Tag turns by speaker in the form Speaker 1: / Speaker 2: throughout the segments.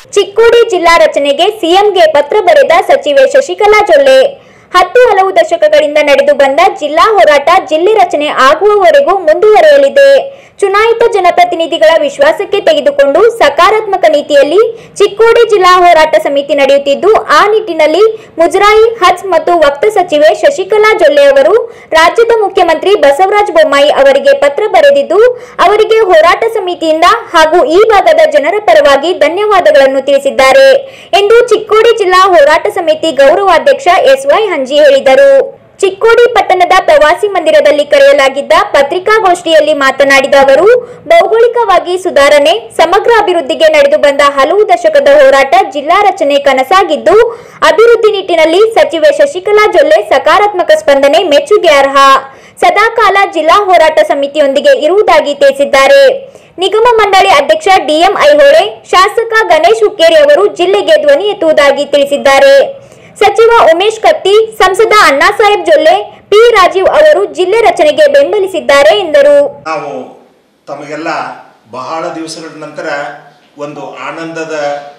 Speaker 1: ಚಿಕ್ಕೋಡಿ ಜಿಲ್ಲಾ ರಚನೆಗೆ ಸಿಎಂಗೆ ಪತ್ರ ಬರೆದ ಸಚಿವೆ ಶಶಿಕಲಾ ಜೊಲ್ಲೆ ಹತ್ತು ಹಲವು ದಶಕಗಳಿಂದ ನಡೆದು ಬಂದ ಜಿಲ್ಲಾ ಹೋರಾಟ ಜಿಲ್ಲೆ ರಚನೆ ಆಗುವವರೆಗೂ ಮುಂದುವರೆಯಲಿದೆ ಚುನಾಯಿತ ಜನಪ್ರತಿನಿಧಿಗಳ ವಿಶ್ವಾಸಕ್ಕೆ ತೆಗೆದುಕೊಂಡು ಸಕಾರಾತ್ಮಕ ನೀತಿಯಲ್ಲಿ ಚಿಕ್ಕೋಡಿ ಜಿಲ್ಲಾ ಹೋರಾಟ ಸಮಿತಿ ನಡೆಯುತ್ತಿದ್ದು ಆ ನಿಟ್ಟಿನಲ್ಲಿ ಮುಜರಾಯಿ ಹಜ್ ಮತ್ತು ವಕ್ತ ಸಚಿವೆ ಶಶಿಕಲಾ ಜೊಲ್ಲೆ ಅವರು ರಾಜ್ಯದ ಮುಖ್ಯಮಂತ್ರಿ ಬಸವರಾಜ ಬೊಮ್ಮಾಯಿ ಅವರಿಗೆ ಪತ್ರ ಬರೆದಿದ್ದು ಅವರಿಗೆ ಹೋರಾಟ ಸಮಿತಿಯಿಂದ ಹಾಗೂ ಈ ಭಾಗದ ಜನರ ಪರವಾಗಿ ಧನ್ಯವಾದಗಳನ್ನು ತಿಳಿಸಿದ್ದಾರೆ ಎಂದು ಚಿಕ್ಕೋಡಿ ಜಿಲ್ಲಾ ಹೋರಾಟ ಸಮಿತಿ ಗೌರವಾಧ್ಯಕ್ಷ ಎಸ್ವೈ ಹಂಜಿ ಹೇಳಿದರು ಚಿಕ್ಕೋಡಿ ಪಟ್ಟಣದ ಪ್ರವಾಸಿ ಮಂದಿರದಲ್ಲಿ ಕರೆಯಲಾಗಿದ್ದ ಪತ್ರಿಕಾಗೋಷ್ಠಿಯಲ್ಲಿ ಮಾತನಾಡಿದ ಅವರು ಭೌಗೋಳಿಕವಾಗಿ ಸುಧಾರಣೆ ಸಮಗ್ರ ಅಭಿವೃದ್ಧಿಗೆ ನಡೆದು ಬಂದ ಹಲವು ದಶಕದ ಹೋರಾಟ ಜಿಲ್ಲಾ ರಚನೆ ಕನಸಾಗಿದ್ದು ಅಭಿವೃದ್ಧಿ ನಿಟ್ಟಿನಲ್ಲಿ ಸಚಿವೆ ಶಶಿಕಲಾ ಜೊಲ್ಲೆ ಸಕಾರಾತ್ಮಕ ಸ್ಪಂದನೆ ಮೆಚ್ಚುಗೆ ಅರ್ಹ ಸದಾಕಾಲ ಜಿಲ್ಲಾ ಹೋರಾಟ ಸಮಿತಿಯೊಂದಿಗೆ ಇರುವುದಾಗಿ ತಿಳಿಸಿದ್ದಾರೆ ನಿಗಮ ಮಂಡಳಿ ಅಧ್ಯಕ್ಷ ಡಿಎಂ ಐಹೊಳೆ ಶಾಸಕ ಗಣೇಶ್ ಹುಕ್ಕೇರಿ ಅವರು ಜಿಲ್ಲೆಗೆ ಧ್ವನಿ ಎತ್ತುವುದಾಗಿ ತಿಳಿಸಿದ್ದಾರೆ ಸಚಿವ ಉಮೇಶ್ ಕತ್ತಿ ಸಂಸದ ಅಣ್ಣಾಸಾಹೇಬ್ ಜೊಲ್ಲೆ ಪಿ ರಾಜೀವ್ ಅವರು ಜಿಲ್ಲೆ ರಚನೆಗೆ ಬೆಂಬಲಿಸಿದ್ದಾರೆ ಎಂದರು
Speaker 2: ನಾವು ತಮಗೆಲ್ಲ ಬಹಳ ದಿವಸಗಳ ನಂತರ ಒಂದು ಆನಂದದ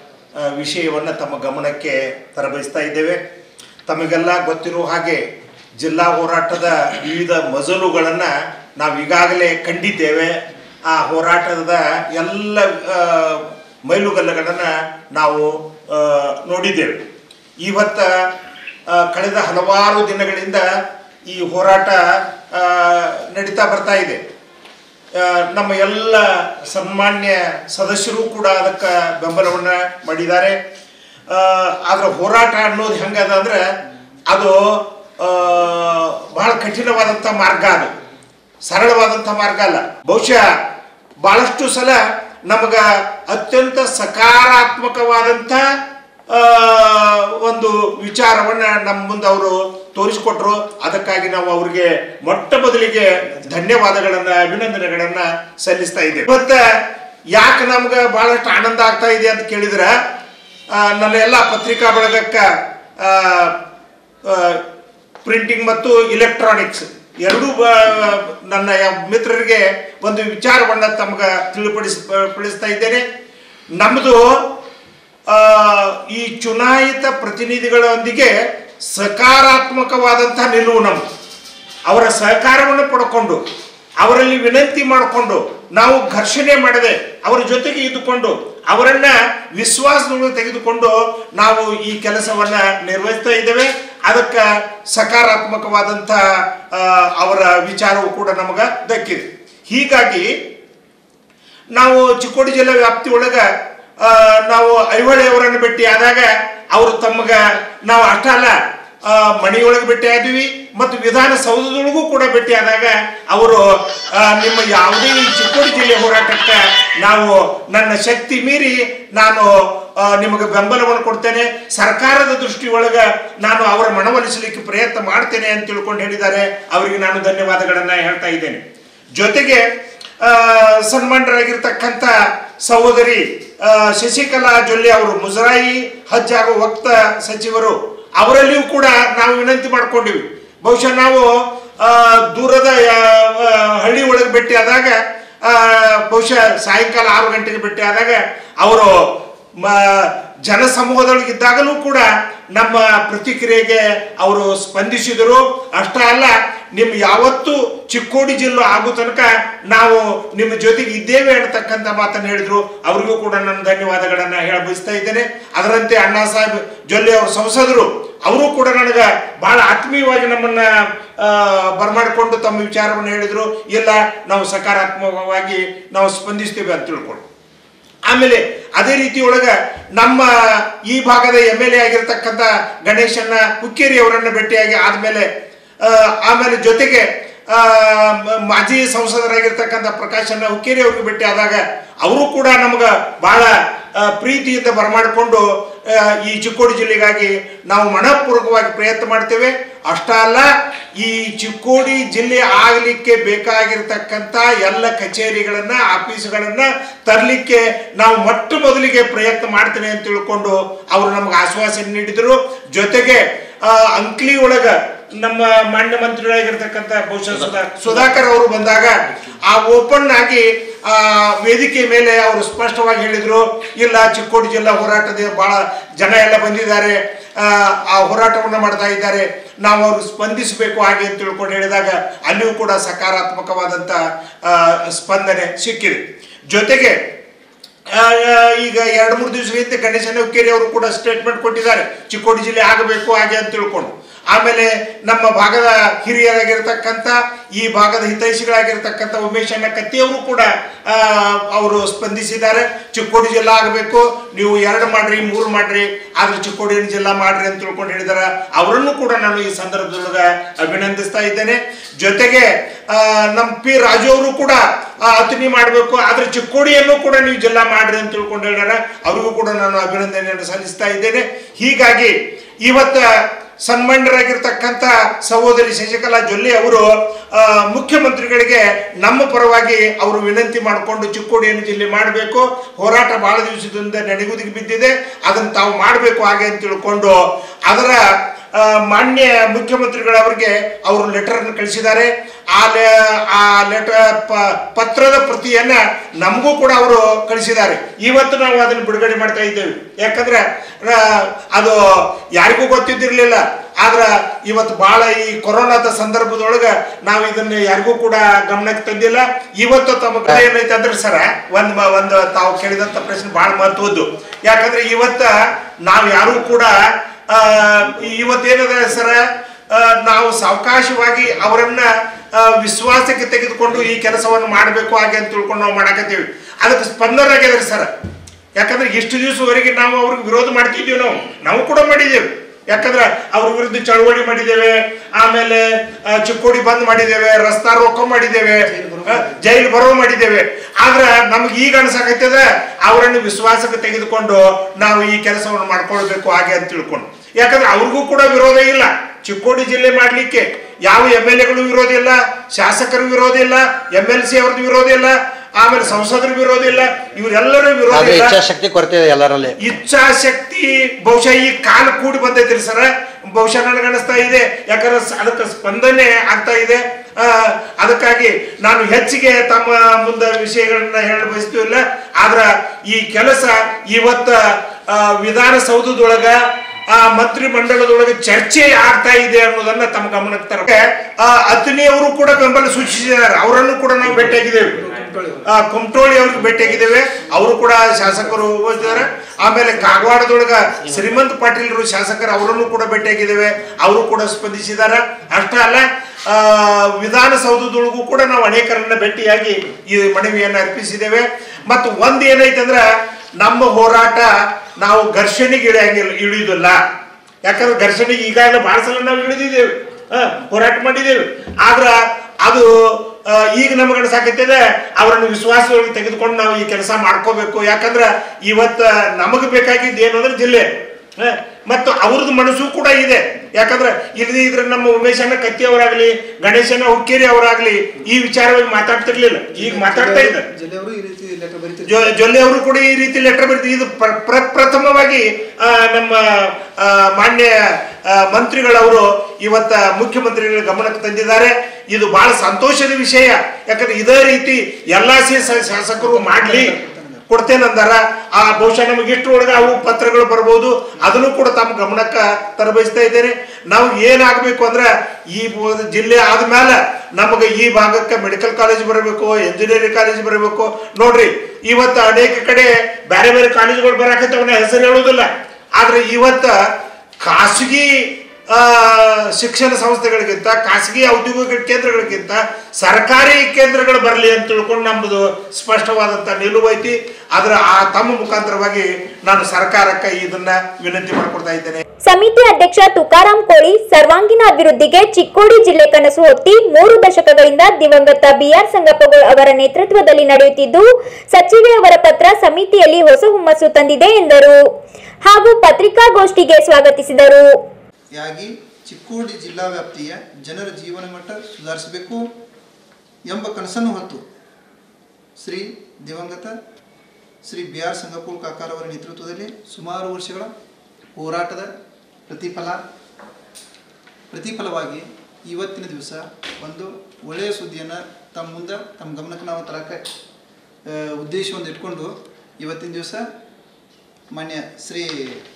Speaker 2: ವಿಷಯವನ್ನು ತಮ್ಮ ಗಮನಕ್ಕೆ ತರಬಯಸ್ತಾ ಇದ್ದೇವೆ ತಮಗೆಲ್ಲ ಗೊತ್ತಿರುವ ಹಾಗೆ ಜಿಲ್ಲಾ ಹೋರಾಟದ ವಿವಿಧ ಮಜಲುಗಳನ್ನು ನಾವು ಈಗಾಗಲೇ ಕಂಡಿದ್ದೇವೆ ಆ ಹೋರಾಟದ ಎಲ್ಲ ಆ, ಮೈಲುಗಲ್ಲುಗಳನ್ನು ನಾವು ಆ, ನೋಡಿದ್ದೇವೆ ಇವತ್ತ ಆ, ಕಳೆದ ಹಲವಾರು ದಿನಗಳಿಂದ ಈ ಹೋರಾಟ ಆ, ನಡೀತಾ ಬರ್ತಾ ಇದೆ ಆ, ನಮ್ಮ ಎಲ್ಲ ಸನ್ಮಾನ್ಯ ಸದಸ್ಯರು ಕೂಡ ಅದಕ್ಕೆ ಬೆಂಬಲವನ್ನು ಮಾಡಿದ್ದಾರೆ ಆ, ಆದ್ರೆ ಹೋರಾಟ ಅನ್ನೋದು ಹೆಂಗದ ಅಂದ್ರೆ ಅದು ಆ, ಬಹಳ ಕಠಿಣವಾದಂಥ ಮಾರ್ಗ ಅದು ಸರಳವಾದಂಥ ಮಾರ್ಗ ಅಲ್ಲ ಬಹುಶಃ ಬಹಳಷ್ಟು ಸಲ ನಮಗ ಅತ್ಯಂತ ಸಕಾರಾತ್ಮಕವಾದಂಥ ಆ, ಒಂದು ವಿಚಾರವನ್ನ ನಮ್ಮ ಮುಂದೆ ಅವರು ತೋರಿಸಿಕೊಟ್ರು ಅದಕ್ಕಾಗಿ ನಾವು ಅವರಿಗೆ ಮೊಟ್ಟ ಮೊದಲಿಗೆ ಧನ್ಯವಾದಗಳನ್ನ ಅಭಿನಂದನೆಗಳನ್ನ ಸಲ್ಲಿಸ್ತಾ ಇದ್ದೇವೆ ಮತ್ತೆ ಯಾಕೆ ನಮ್ಗೆ ಬಹಳಷ್ಟು ಆನಂದ ಆಗ್ತಾ ಇದೆ ಅಂತ ಕೇಳಿದ್ರೆ ಆ, ನನ್ನ ಎಲ್ಲ ಪತ್ರಿಕಾ ಬಳಗಕ್ಕ ಪ್ರಿಂಟಿಂಗ್ ಮತ್ತು ಇಲೆಕ್ಟ್ರಾನಿಕ್ಸ್ ಎರಡೂ ಬ- ನನ್ನ ಯ- ಮಿತ್ರರಿಗೆ ಒಂದು ವಿಚಾರವನ್ನ ತಮ್ಗೆ ತಿಳಿಪಡಿಸ ಪಡಿಸ್ತಾ ಇದ್ದೇನೆ ನಮ್ಮದು ಆ, ಈ ಚುನಾಯಿತ ಪ್ರತಿನಿಧಿಗಳೊಂದಿಗೆ ಸಕಾರಾತ್ಮಕವಾದಂಥ ನಿಲುವು ನಮ್ಮದು ಅವರ ಸಹಕಾರವನ್ನು ಪಡ್ಕೊಂಡು ಅವರಲ್ಲಿ ವಿನಂತಿ ಮಾಡಿಕೊಂಡು ನಾವು ಘರ್ಷಣೆ ಮಾಡದೆ ಅವರ ಜೊತೆಗೆ ಇದ್ದುಕೊಂಡು ಅವರನ್ನ ವಿಶ್ವಾಸದೊಳಗೆ ತೆಗೆದುಕೊಂಡು ನಾವು ಈ ಕೆಲಸವನ್ನ ನಿರ್ವಹಿಸ್ತಾ ಇದ್ದೇವೆ ಅದಕ್ಕೆ ಸಕಾರಾತ್ಮಕವಾದಂಥ ಆ, ಅವರ ವಿಚಾರವು ಕೂಡ ನಮಗ ದಕ್ಕಿದೆ ಹೀಗಾಗಿ ನಾವು ಚಿಕ್ಕೋಡಿ ಜಿಲ್ಲೆ ವ್ಯಾಪ್ತಿ ಒಳಗ ಆ, ನಾವು ಐಹೊಳೆ ಅವರನ್ನು ಭೇಟಿ ಆದಾಗ ಅವರು ತಮಗ ನಾವು ಅಷ್ಟ ಅಲ್ಲ ಆ, ಮನೆಯೊಳಗೆ ಭೇಟಿ ಆದ್ವಿ ಮತ್ತು ವಿಧಾನಸೌಧದೊಳಗೂ ಕೂಡ ಭೇಟಿ ಆದಾಗ ಅವರು ಆ, ನಿಮ್ಮ ಯಾವುದೇ ಈ ಚಿಕ್ಕೋಡಿ ಜಿಲ್ಲೆ ಹೋರಾಟಕ್ಕೆ ನಾವು ನನ್ನ ಶಕ್ತಿ ಮೀರಿ ನಾನು ಆ, ನಿಮಗೆ ಬೆಂಬಲವನ್ನು ಕೊಡ್ತೇನೆ ಸರ್ಕಾರದ ದೃಷ್ಟಿ ಒಳಗ ನಾನು ಅವರ ಮನವೊಲಿಸಲಿಕ್ಕೆ ಪ್ರಯತ್ನ ಮಾಡ್ತೇನೆ ಅಂತ ತಿಳ್ಕೊಂಡು ಹೇಳಿದ್ದಾರೆ ಅವರಿಗೆ ನಾನು ಧನ್ಯವಾದಗಳನ್ನ ಹೇಳ್ತಾ ಇದ್ದೇನೆ ಜೊತೆಗೆ ಆ, ಸನ್ಮಾನರಾಗಿರ್ತಕ್ಕಂಥ ಸಹೋದರಿ ಆ, ಶಶಿಕಲಾ ಜೊಲ್ಲೆ ಅವರು ಮುಜರಾಯಿ ಹಜ್ ಹಾಗೂ ವಕ್ತ ಸಚಿವರು ಅವರಲ್ಲಿಯೂ ಕೂಡ ನಾವು ವಿನಂತಿ ಮಾಡ್ಕೊಂಡಿವಿ ಬಹುಶಃ ನಾವು ಆ, ದೂರದ ಆ, ಆ, ಹಳ್ಳಿ ಒಳಗೆ ಭೇಟಿ ಆದಾಗ ಆ, ಬಹುಶಃ ಸಾಯಂಕಾಲ ಆರು ಗಂಟೆಗೆ ಭೇಟಿ ಆದಾಗ ಅವರು ಮ- ಜನಸಮೂಹದೊಳಗಿದ್ದಾಗಲೂ ಕೂಡ ನಮ್ಮ ಪ್ರತಿಕ್ರಿಯೆಗೆ ಅವರು ಸ್ಪಂದಿಸಿದರು ಅಷ್ಟೇ ಅಲ್ಲ ನಿಮ್ಮ ಯಾವತ್ತು ಚಿಕ್ಕೋಡಿ ಜಿಲ್ಲೆ ಆಗೋ ತನಕ ನಾವು ನಿಮ್ಮ ಜೊತೆಗೆ ಇದ್ದೇವೆ ಅನ್ನತಕ್ಕಂಥ ಮಾತನ್ನು ಹೇಳಿದ್ರು ಅವರಿಗೂ ಕೂಡ ನನ್ನ ಧನ್ಯವಾದಗಳನ್ನ ಹೇಳ ಬಯಸ್ತಾ ಇದ್ದೇನೆ ಅದರಂತೆ ಅಣ್ಣಾ ಸಾಹೇಬ್ ಜೊಲ್ಲೆ ಅವರು ಸಂಸದರು ಅವರು ಕೂಡ ನನಗೆ ಬಹಳ ಆತ್ಮೀಯವಾಗಿ ನಮ್ಮನ್ನ ಆ, ಬರಮಾಡಿಕೊಂಡು ತಮ್ಮ ವಿಚಾರವನ್ನು ಹೇಳಿದ್ರು ಇಲ್ಲ ನಾವು ಸಕಾರಾತ್ಮಕವಾಗಿ ನಾವು ಸ್ಪಂದಿಸ್ತೇವೆ ಅಂತ ತಿಳ್ಕೊಂಡು ಆಮೇಲೆ ಅದೇ ರೀತಿ ಒಳಗ ನಮ್ಮ ಈ ಭಾಗದ ಎಮ್ ಎಲ್ ಎ ಆಗಿರ್ತಕ್ಕಂಥ ಗಣೇಶನ್ನ ಹುಕ್ಕೇರಿ ಅವರನ್ನ ಭೇಟಿಯಾಗಿ ಆದ್ಮೇಲೆ ಆ, ಆಮೇಲೆ ಜೊತೆಗೆ ಆ, ಮ- ಮಾಜಿ ಸಂಸದರಾಗಿರ್ತಕ್ಕಂಥ ಪ್ರಕಾಶನ್ನ ಹುಕ್ಕೇರಿ ಅವ್ರಿಗೆ ಭೇಟಿ ಆದಾಗ ಅವರು ಕೂಡ ನಮ್ಗೆ ಬಹಳ ಆ, ಪ್ರೀತಿಯಿಂದ ಬರಮಾಡಿಕೊಂಡು ಆ, ಈ ಚಿಕ್ಕೋಡಿ ಜಿಲ್ಲೆಗಾಗಿ ನಾವು ಮನಪೂರ್ವಕವಾಗಿ ಪ್ರಯತ್ನ ಮಾಡ್ತೇವೆ ಅಷ್ಟ ಅಲ್ಲ ಈ ಚಿಕ್ಕೋಡಿ ಜಿಲ್ಲೆ ಆಗಲಿಕ್ಕೆ ಬೇಕಾಗಿರ್ತಕ್ಕಂಥ ಎಲ್ಲ ಕಚೇರಿಗಳನ್ನ ಆಫೀಸ್ಗಳನ್ನ ತರಲಿಕ್ಕೆ ನಾವು ಮೊಟ್ಟ ಮೊದಲಿಗೆ ಪ್ರಯತ್ನ ಮಾಡ್ತೇನೆ ಅಂತ ತಿಳ್ಕೊಂಡು ಅವರು ನಮ್ಗೆ ಆಶ್ವಾಸನೆ ನೀಡಿದರು ಜೊತೆಗೆ ಆ, ಅಂಕ್ಲಿ ಒಳಗ ನಮ್ಮ ಮಾನ್ಯ ಮಂತ್ರಿಗಳಾಗಿರ್ತಕ್ಕಂಥ ಬಹುಶಃ ಸುಧಾ ಸುಧಾಕರ್ ಅವರು ಬಂದಾಗ ಆ ಓಪನ್ ಆಗಿ ಆ ವೇದಿಕೆ ಮೇಲೆ ಅವರು ಸ್ಪಷ್ಟವಾಗಿ ಹೇಳಿದ್ರು ಇಲ್ಲ ಚಿಕ್ಕೋಡಿ ಜಿಲ್ಲಾ ಹೋರಾಟದ ಬಹಳ ಜನ ಎಲ್ಲ ಬಂದಿದ್ದಾರೆ ಆ, ಆ ಹೋರಾಟವನ್ನು ಮಾಡ್ತಾ ಇದ್ದಾರೆ ನಾವು ಅವರು ಸ್ಪಂದಿಸಬೇಕು ಹಾಗೆ ಅಂತ ತಿಳ್ಕೊಂಡು ಹೇಳಿದಾಗ ಅಲ್ಲಿಯೂ ಕೂಡ ಸಕಾರಾತ್ಮಕವಾದಂಥ ಆ, ಸ್ಪಂದನೆ ಸಿಕ್ಕಿದೆ ಜೊತೆಗೆ ಆ, ಈಗ ಎರಡು ಮೂರು ದಿವಸ ಹಿಂದೆ ಗಣೇಶನ ಹುಕ್ಕೇರಿ ಅವರು ಕೂಡ ಸ್ಟೇಟ್ಮೆಂಟ್ ಕೊಟ್ಟಿದ್ದಾರೆ ಚಿಕ್ಕೋಡಿ ಜಿಲ್ಲೆ ಆಗಬೇಕು ಹಾಗೆ ಅಂತ ತಿಳ್ಕೊಂಡು ಆಮೇಲೆ ನಮ್ಮ ಭಾಗದ ಹಿರಿಯರಾಗಿರ್ತಕ್ಕಂಥ ಈ ಭಾಗದ ಹಿತೈಷಿಗಳಾಗಿರ್ತಕ್ಕಂಥ ಉಮೇಶಣ್ಣ ಕತ್ತಿಯವರು ಕೂಡ ಆ, ಅವರು ಸ್ಪಂದಿಸಿದ್ದಾರೆ ಚಿಕ್ಕೋಡಿ ಜಿಲ್ಲಾ ಆಗಬೇಕು ನೀವು ಎರಡು ಮಾಡ್ರಿ ಮೂರು ಮಾಡ್ರಿ ಆದ್ರೆ ಚಿಕ್ಕೋಡಿ ಜಿಲ್ಲಾ ಮಾಡ್ರಿ ಅಂತ ತಿಳ್ಕೊಂಡು ಹೇಳಿದಾರೆ ಅವರನ್ನು ಕೂಡ ನಾನು ಈ ಸಂದರ್ಭದೊಳಗೆ ಅಭಿನಂದಿಸ್ತಾ ಇದ್ದೇನೆ ಜೊತೆಗೆ ಆ, ನಮ್ಮ ಪಿ ರಾಜು ಅವರು ಕೂಡ ಆ, ಅತನಿ ಮಾಡಬೇಕು ಆದ್ರೆ ಚಿಕ್ಕೋಡಿಯನ್ನು ಕೂಡ ನೀವು ಜಿಲ್ಲಾ ಮಾಡ್ರಿ ಅಂತ ತಿಳ್ಕೊಂಡು ಹೇಳ್ಯಾರ ಅವರಿಗೂ ಕೂಡ ನಾನು ಅಭಿನಂದನೆಯನ್ನು ಸಲ್ಲಿಸ್ತಾ ಇದ್ದೇನೆ ಹೀಗಾಗಿ ಇವತ್ತ ಸನ್ಮಾನ್ಯರಾಗಿರ್ತಕ್ಕಂಥ ಸಹೋದರಿ ಶಶಿಕಲಾ ಜೊಲ್ಲೆ ಅವರು ಆ, ಮುಖ್ಯಮಂತ್ರಿಗಳಿಗೆ ನಮ್ಮ ಪರವಾಗಿ ಅವರು ವಿನಂತಿ ಮಾಡಿಕೊಂಡು ಚಿಕ್ಕೋಡಿಯನ್ನು ಜಿಲ್ಲೆ ಮಾಡಬೇಕು ಹೋರಾಟ ಬಹಳ ದಿವಸದಿಂದ ನೆನೆಗುದಿಗೆ ಬಿದ್ದಿದೆ ಅದನ್ನು ತಾವು ಮಾಡಬೇಕು ಹಾಗೆ ಅಂತ ತಿಳ್ಕೊಂಡು ಅದರ ಆ, ಮಾನ್ಯ ಮುಖ್ಯಮಂತ್ರಿಗಳವರಿಗೆ ಅವರು ಲೆಟರ್ ಅನ್ನು ಕಳಿಸಿದ್ದಾರೆ ಆ ಲೆ- ಆ ಲೆಟರ್ ಪತ್ರದ ಪ್ರತಿಯನ್ನ ನಮಗೂ ಕೂಡ ಅವರು ಕಳಿಸಿದ್ದಾರೆ ಇವತ್ತು ನಾವು ಅದನ್ನು ಬಿಡುಗಡೆ ಮಾಡ್ತಾ ಇದ್ದೇವೆ ಯಾಕಂದ್ರೆ ಆ, ಅದು ಯಾರಿಗೂ ಗೊತ್ತಿದ್ದಿರಲಿಲ್ಲ ಆದ್ರೆ ಇವತ್ತು ಬಹಳ ಈ ಕೊರೋನಾದ ಸಂದರ್ಭದೊಳಗೆ ನಾವು ಇದನ್ನ ಯಾರಿಗೂ ಕೂಡ ಗಮನಕ್ಕೆ ತಂದಿಲ್ಲ ಇವತ್ತು ತಮ್ಮ ಕಡೆ ಏನೈತೆ ಅಂದ್ರೆ ಸರ ಒಂದ್ ಮ- ಒಂದು ತಾವು ಕೇಳಿದಂತ ಪ್ರಶ್ನೆ ಬಹಳ ಮಹತ್ವದ್ದು ಯಾಕಂದ್ರೆ ಇವತ್ತ ನಾವು ಯಾರು ಕೂಡ ಆ, ಇವತ್ತೇನದ ಸರ ಆ, ನಾವು ಸಾವಕಾಶವಾಗಿ ಅವರನ್ನ ಆ, ವಿಶ್ವಾಸಕ್ಕೆ ತೆಗೆದುಕೊಂಡು ಈ ಕೆಲಸವನ್ನು ಮಾಡಬೇಕು ಹಾಗೆ ಅಂತ ತಿಳ್ಕೊಂಡು ನಾವು ಮಾಡಕತ್ತೀವಿ ಅದಕ್ಕೆ ಸ್ಪಂದನ ಆಗ್ಯದ್ರಿ ಸರ್ ಯಾಕಂದ್ರೆ ಇಷ್ಟು ದಿವಸವರೆಗೆ ನಾವು ಅವ್ರಿಗೆ ವಿರೋಧ ಮಾಡ್ತಿದ್ದೀವಿ ನಾವು ನಾವು ಕೂಡ ಮಾಡಿದ್ದೇವೆ ಯಾಕಂದ್ರೆ ಅವ್ರ ವಿರುದ್ಧ ಚಳವಳಿ ಮಾಡಿದ್ದೇವೆ ಆಮೇಲೆ ಆ, ಚಿಕ್ಕೋಡಿ ಬಂದ್ ಮಾಡಿದ್ದೇವೆ ರಸ್ತಾ ರೋಕ ಮಾಡಿದ್ದೇವೆ ಆ, ಜೈಲು ಬರೋ ಮಾಡಿದ್ದೇವೆ ಆದ್ರೆ ನಮ್ಗೆ ಈಗ ಅನ್ಸಕತ್ತದ ಅವರನ್ನು ವಿಶ್ವಾಸಕ್ಕೆ ತೆಗೆದುಕೊಂಡು ನಾವು ಈ ಕೆಲಸವನ್ನು ಮಾಡ್ಕೊಳ್ಬೇಕು ಹಾಗೆ ಅಂತ ತಿಳ್ಕೊಂಡು ಯಾಕಂದ್ರೆ ಅವ್ರಿಗೂ ಕೂಡ ವಿರೋಧ ಇಲ್ಲ ಚಿಕ್ಕೋಡಿ ಜಿಲ್ಲೆ ಮಾಡ್ಲಿಕ್ಕೆ ಯಾವ ಎಮ್ ಎಲ್ ಎಗಳು ವಿರೋಧ ಇಲ್ಲ ಶಾಸಕರು ವಿರೋಧ ಇಲ್ಲ ಎಂ ಎಲ್ ಸಿ ಅವ್ರದ್ದು ವಿರೋಧ ಇಲ್ಲ ಆಮೇಲೆ ಸಂಸದರ ವಿರೋಧ ಇಲ್ಲ ಇವರೆಲ್ಲರೂ ವಿರೋಧ
Speaker 3: ಆದ್ರೆ
Speaker 2: ಇಲ್ಲ
Speaker 3: ಇಚ್ಛಾಶಕ್ತಿ ಕೊರತೆ ಇದೆ ಎಲ್ಲರಲ್ಲಿ
Speaker 2: ಇಚ್ಛಾಶಕ್ತಿ ಬಹುಶಃ ಈ ಕಾಲ ಕೂಡಿ ಬಂದೈತ್ರಿ ಸರ ಬಹುಶಃ ನನಗನ್ನಿಸ್ತಾ ಇದೆ ಯಾಕಂದ್ರೆ ಸ- ಅದಕ್ಕೆ ಸ್ಪಂದನೆ ಆಗ್ತಾ ಇದೆ ಆ, ಅದಕ್ಕಾಗಿ ನಾನು ಹೆಚ್ಚಿಗೆ ತಮ್ಮ ಮುಂದೆ ವಿಷಯಗಳನ್ನ ಹೇಳ ಬಯಸ್ತೀವಿಲ್ಲ ಆದ್ರ ಈ ಕೆಲಸ ಇವತ್ತ ಆ, ವಿಧಾನಸೌಧದೊಳಗ ಆ ಮಂತ್ರಿ ಮಂಡಲದೊಳಗೆ ಚರ್ಚೆ ಆಗ್ತಾ ಇದೆ ಅನ್ನೋದನ್ನ ತಮ್ಮ ಗಮನಕ್ಕೆ ತರಕ್ಕೆ ಅತನಿ ಅವರು ಕೂಡ ಬೆಂಬಲ ಸೂಚಿಸಿದ್ದಾರೆ ಅವರನ್ನು ಕೂಡ ನಾವು ಭೇಟಿಯಾಗಿದ್ದೇವೆ ಆ, ಕುಮಟೋಳಿ ಅವ್ರಿಗೆ ಭೇಟಿಯಾಗಿದ್ದೇವೆ ಅವರು ಕೂಡ ಶಾಸಕರು ಹೋಗಿದ್ದಾರೆ ಆಮೇಲೆ ಕಾಗವಾಡದೊಳಗ ಶ್ರೀಮಂತ್ ಪಾಟೀಲ್ರು ಶಾಸಕರು ಅವರನ್ನು ಕೂಡ ಭೇಟಿಯಾಗಿದ್ದೇವೆ ಅವರು ಕೂಡ ಸ್ಪಂದಿಸಿದ್ದಾರೆ ಅಷ್ಟೇ ಅಲ್ಲ ಆ, ವಿಧಾನಸೌಧದೊಳಗೂ ಕೂಡ ನಾವು ಅನೇಕರನ್ನ ಭೇಟಿಯಾಗಿ ಈ ಮನವಿಯನ್ನು ಅರ್ಪಿಸಿದ್ದೇವೆ ಮತ್ತು ಒಂದ್ ಏನೈತೆ ಅಂದ್ರ ನಮ್ಮ ಹೋರಾಟ ನಾವು ಘರ್ಷಣೆಗೆ ಇಳಿಯಂಗಿಲ್ಲ ಇಳಿಯುವುದಿಲ್ಲ ಯಾಕಂದ್ರೆ ಘರ್ಷಣೆಗೆ ಈಗಾಗಲೇ ಬಹಳ ಸಲ ನಾವು ಇಳಿದಿದ್ದೇವೆ ಆ, ಹೋರಾಟ ಮಾಡಿದ್ದೇವೆ ಆದ್ರ ಅದು ಆ, ಈಗ ನಮಗೆ ಅನ್ಸಾಕತ್ತಿದೆ ಅವರನ್ನು ವಿಶ್ವಾಸದೊಳಗೆ ತೆಗೆದುಕೊಂಡು ನಾವು ಈ ಕೆಲಸ ಮಾಡ್ಕೋಬೇಕು ಯಾಕಂದ್ರೆ ಇವತ್ತ ನಮಗೆ ಬೇಕಾಗಿದ್ದು ಏನು ಅಂದ್ರೆ ಜಿಲ್ಲೆ ಆ, ಮತ್ತು ಅವ್ರದ್ದು ಮನಸ್ಸು ಕೂಡ ಇದೆ ಯಾಕಂದ್ರೆ ಇಲ್ಲಿ ಇದ್ರೆ ನಮ್ಮ ಉಮೇಶಣ್ಣ ಕತ್ತಿ ಅವರಾಗ್ಲಿ ಗಣೇಶನ ಹುಕ್ಕೇರಿ ಅವರಾಗ್ಲಿ ಈ ವಿಚಾರವಾಗಿ ಮಾತಾಡ್ತಿರ್ಲಿಲ್ಲ ಈಗ ಮಾತಾಡ್ತಾ ಇದ್ದಾರೆ
Speaker 4: ಜಿಲ್ಲೆಯವರು ಈ ರೀತಿ ಲೆಟರ್ ಬರೀತಿದ್ರು
Speaker 2: ಜೊ- ಜೊಲ್ಲೆ ಅವರು ಕೂಡ ಈ ರೀತಿ ಲೆಟರ್ ಬರೆದು ಇದು ಪ್ರ- ಪ್ರ- ಪ್ರಥಮವಾಗಿ ಆ, ನಮ್ಮ ಆ, ಮಾನ್ಯ ಆ, ಮಂತ್ರಿಗಳವರು ಇವತ್ತ ಮುಖ್ಯಮಂತ್ರಿಗಳ ಗಮನಕ್ಕೆ ತಂದಿದ್ದಾರೆ ಇದು ಬಹಳ ಸಂತೋಷದ ವಿಷಯ ಯಾಕಂದ್ರೆ ಇದೇ ರೀತಿ ಎಲ್ಲಾ ಸಿ- ಸ- ಶಾಸಕರು ಮಾಡ್ಲಿ ಕೊಡ್ತೇನಂದಾರ ಆ ಬಹುಶಃ ನಮಗೆ ಇಷ್ಟರೊಳಗೆ ಅವು ಪತ್ರಗಳು ಬರ್ಬೋದು ಅದನ್ನು ಕೂಡ ತಮ್ಮ ಗಮನಕ್ಕೆ ತರಬಯಸ್ತಾ ಇದ್ದೇನೆ ನಾವು ಏನಾಗಬೇಕು ಅಂದ್ರೆ ಈ ಬ- ಜಿಲ್ಲೆ ಆದ್ಮೇಲೆ ನಮಗೆ ಈ ಭಾಗಕ್ಕೆ ಮೆಡಿಕಲ್ ಕಾಲೇಜ್ ಬರಬೇಕು ಎಂಜಿನಿಯರಿಂಗ್ ಕಾಲೇಜ್ ಬರಬೇಕು ನೋಡ್ರಿ ಇವತ್ತು ಅನೇಕ ಕಡೆ ಬೇರೆ ಬೇರೆ ಕಾಲೇಜುಗಳು ಬರಾಕತ್ತವನ್ನ ಹೆಸರು ಹೇಳುವುದಿಲ್ಲ ಆದ್ರೆ ಇವತ್ತ ಖಾಸಗಿ ಆ, ಶಿಕ್ಷಣ ಸಂಸ್ಥೆಗಳಿಗಿಂತ ಖಾಸಗಿ ಔದ್ಯೋಗಿಕ ಕೇಂದ್ರಗಳಿಗಿಂತ ಸರ್ಕಾರಿ ಕೇಂದ್ರಗಳು ಬರಲಿ ಅಂತ ತಿಳ್ಕೊಂಡು ನಮ್ಮದು ಸ್ಪಷ್ಟವಾದಂಥ ನಿಲುವು ಐತಿ ಅದರ ಆ ತಮ್ಮ ಮುಖಾಂತರವಾಗಿ ನಾನು ಸರ್ಕಾರಕ್ಕೆ ಇದನ್ನ ವಿನಂತಿ ಮಾಡ್ಕೊಡ್ತಾ ಇದ್ದೇನೆ
Speaker 1: ಸಮಿತಿ ಅಧ್ಯಕ್ಷ ತುಕಾರಾಂ ಕೋಳಿ ಸರ್ವಾಂಗೀಣ ಅಭಿವೃದ್ಧಿಗೆ ಚಿಕ್ಕೋಡಿ ಜಿಲ್ಲೆ ಕನಸು ಹೊತ್ತಿ ಮೂರು ದಶಕಗಳಿಂದ ದಿವಂಗತ ಬಿಆರ್ ಸಂಗಪ್ಪಗೋಳ್ ಅವರ ನೇತೃತ್ವದಲ್ಲಿ ನಡೆಯುತ್ತಿದ್ದು ಸಚಿವೆ ಅವರ ಪತ್ರ ಸಮಿತಿಯಲ್ಲಿ ಹೊಸ ಹುಮ್ಮಸ್ಸು ತಂದಿದೆ ಎಂದರು ಹಾಗೂ ಪತ್ರಿಕಾಗೋಷ್ಠಿಗೆ ಸ್ವಾಗತಿಸಿದರು
Speaker 4: ಯಾಗಿ ಚಿಕ್ಕೋಡಿ ಜಿಲ್ಲಾ ವ್ಯಾಪ್ತಿಯ ಜನರ ಜೀವನ ಮಟ್ಟ ಸುಧಾರಿಸಬೇಕು ಎಂಬ ಕನಸನ್ನು ಹೊತ್ತು ಶ್ರೀ ದಿವಂಗತ ಶ್ರೀ ಬಿ ಆರ್ ಸಂಗಪೂರ್ ಕಾಕಾರವರ ನೇತೃತ್ವದಲ್ಲಿ ಸುಮಾರು ವರ್ಷಗಳ ಹೋರಾಟದ ಪ್ರತಿಫಲ ಪ್ರತಿಫಲವಾಗಿ ಇವತ್ತಿನ ದಿವಸ ಒಂದು ಒಳ್ಳೆಯ ಸುದ್ದಿಯನ್ನು ತಮ್ಮ ಮುಂದೆ ತಮ್ಮ ಗಮನಕ್ಕೆ ನಾವು ತರಕ್ಕೆ ಆ, ಉದ್ದೇಶವನ್ನು ಇಟ್ಕೊಂಡು ಇವತ್ತಿನ ದಿವಸ ಮಾನ್ಯ Shri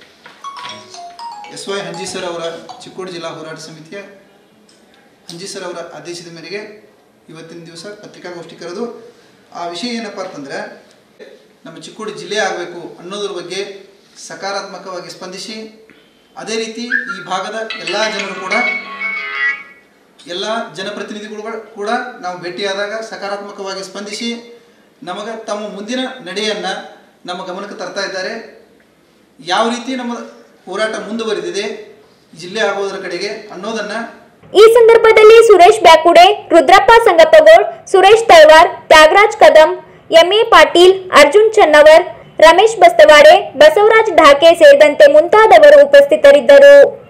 Speaker 4: S Y Hanji sir ಅವರ ಚಿಕ್ಕೋಡಿ ಜಿಲ್ಲಾ ಹೋರಾಟ ಸಮಿತಿಯ ಹಂಜಿ ಸರ್ ಅವರ ಆದೇಶದ ಮೇರೆಗೆ ಇವತ್ತಿನ ದಿವಸ ಪತ್ರಿಕಾಗೋಷ್ಠಿ ಕರೆದು ಆ ವಿಷಯ ಏನಪ್ಪ ಅಂತಂದರೆ ನಮ್ಮ ಚಿಕ್ಕೋಡಿ ಜಿಲ್ಲೆ ಆಗಬೇಕು ಅನ್ನೋದ್ರ ಬಗ್ಗೆ ಸಕಾರಾತ್ಮಕವಾಗಿ ಸ್ಪಂದಿಸಿ ಅದೇ ರೀತಿ ಈ ಭಾಗದ ಎಲ್ಲ ಜನರು ಕೂಡ ಎಲ್ಲ ಜನಪ್ರತಿನಿಧಿಗಳು ಕೂಡ ನಾವು ಭೇಟಿಯಾದಾಗ ಸಕಾರಾತ್ಮಕವಾಗಿ ಸ್ಪಂದಿಸಿ ನಮಗೆ ತಮ್ಮ ಮುಂದಿನ ನಡೆಯನ್ನು ನಮ್ಮ ಗಮನಕ್ಕೆ ತರ್ತಾ ಇದ್ದಾರೆ ಯಾವ ರೀತಿ ನಮ್ಮ ಹೋರಾಟ ಮುಂದುವರಿದಿದೆ ಜಿಲ್ಲೆ ಆಗೋದರ ಕಡೆಗೆ ಅನ್ನೋದನ್ನು
Speaker 1: ಈ ಸಂದರ್ಭದಲ್ಲಿ ಸುರೇಶ್ ಬ್ಯಾಕುಡೆ ರುದ್ರಪ್ಪ ಸಂಗಪ್ಪಗೋಳ್ ಸುರೇಶ್ ತೈವಾರ್ ತ್ಯಾಗರಾಜ್ ಕದಂ ಎಂಎ ಪಾಟೀಲ್ ಅರ್ಜುನ್ ಚನ್ನವರ್ ರಮೇಶ್ ಬಸ್ತವಾಡೆ ಬಸವರಾಜ್ ಢಾಕೆ ಸೇರಿದಂತೆ ಮುಂತಾದವರು ಉಪಸ್ಥಿತರಿದ್ದರು